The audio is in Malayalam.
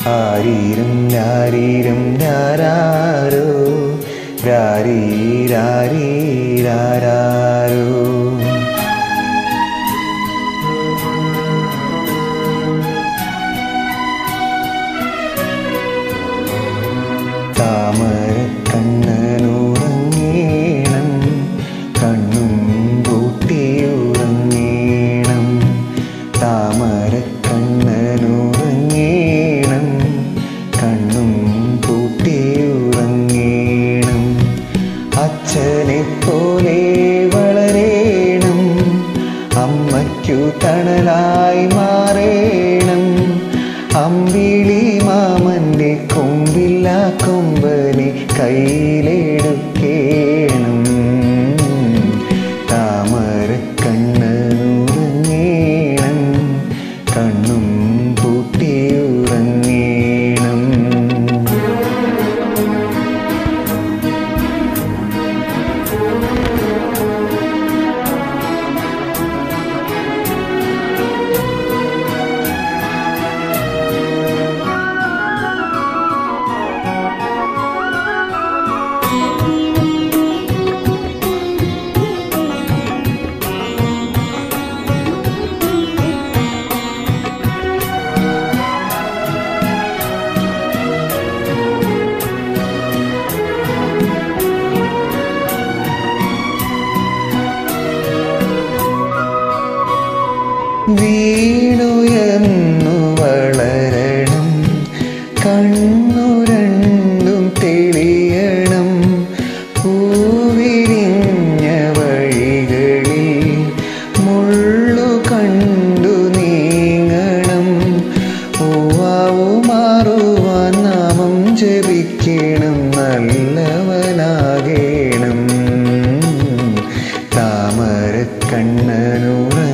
ആരീരം രാരീരം രാരാരോ രാരീ രാരീ രാരാരോ താമര കണ്ണനുറങ്ങീണം കണ്ണും പൂട്ടിയുറങ്ങീണം താമര കണ്ണനുറങ്ങീണം കണ്ണും പൂട്ടിയുറങ്ങീണം അച്ഛനെ പോലെ വളരേണം അമ്മയ്ക്കു തണലായി മാറേണം അമ്പിളി മാമന്റെ കൊമ്പില്ല കൊമ്പനെ കയ്യിലെടുക്കേണം താമര കണ്ണനുറങ്ങീണം കണ്ണും പൂട്ടിയുറങ്ങീണം വീണുയർന്നു വളരണം കണ്ണു രണ്ടും തെളിയണം പൂവിരിഞ്ഞ വഴികളിൽ മുള്ളു കണ്ടു നീങ്ങണം പൂവാവു മാറുവാൻ നാമം ജപിക്കണം നല്ലവനാകേണം താമര കണ്ണനുറ